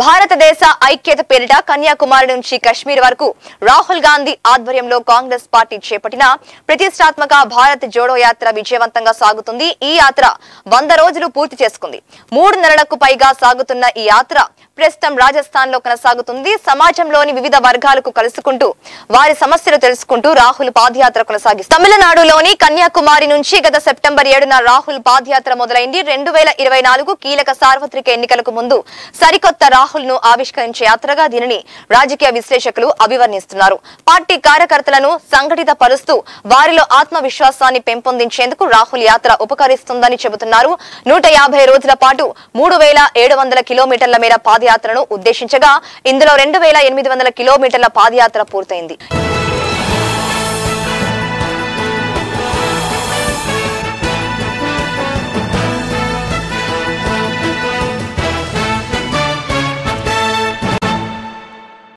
భారతదేశ ఐక్యత పేరిట కన్యాకుమారి నుంచి కశ్మీర్ వరకు రాహుల్ గాంధీ ఆధ్వర్యంలో కాంగ్రెస్ పార్టీ చేపట్టిన ప్రతిష్టాత్మక భారత్ జోడో యాత్ర విజయవంతంగా సాగుతుంది ఈ యాత్ర వంద రోజులు పూర్తి చేసుకుంది మూడు నెలలకు పైగా సాగుతున్న ఈ యాత్ర ప్రస్తుతం రాజస్థాన్ లో కొనసాగుతుంది సమాజంలోని వివిధ వర్గాలకు కలుసుకుంటూ వారి సమస్యలు తెలుసుకుంటూ రాహుల్ పాదయాత్ర కొనసాగిస్తారు తమిళనాడులోని కన్యాకుమారి నుంచి గత సెప్టెంబర్ ఏడున రాహుల్ పాదయాత్ర మొదలైంది రెండు వేల ఇరవై నాలుగు కీలక సార్వత్రిక ఎన్నికలకు ముందు సరికొత్త రాహుల్ ను ఆవిష్కరించే యాత్రగా దీనిని రాజకీయ విశ్లేషకులు అభివర్ణిస్తున్నారు పార్టీ కార్యకర్తలను సంఘటిత పరుస్తూ వారిలో ఆత్మవిశ్వాసాన్ని పెంపొందించేందుకు రాహుల్ యాత్ర ఉపకరిస్తుందని చెబుతున్నారు నూట యాభై రోజుల పాటు మూడు వేల ఏడు వందల కిలోమీటర్ల మేర పాదయాత్రను ఉద్దేశించగా ఇందులో రెండు వేల ఎనిమిది వందల కిలోమీటర్ల పాదయాత్ర పూర్తయింది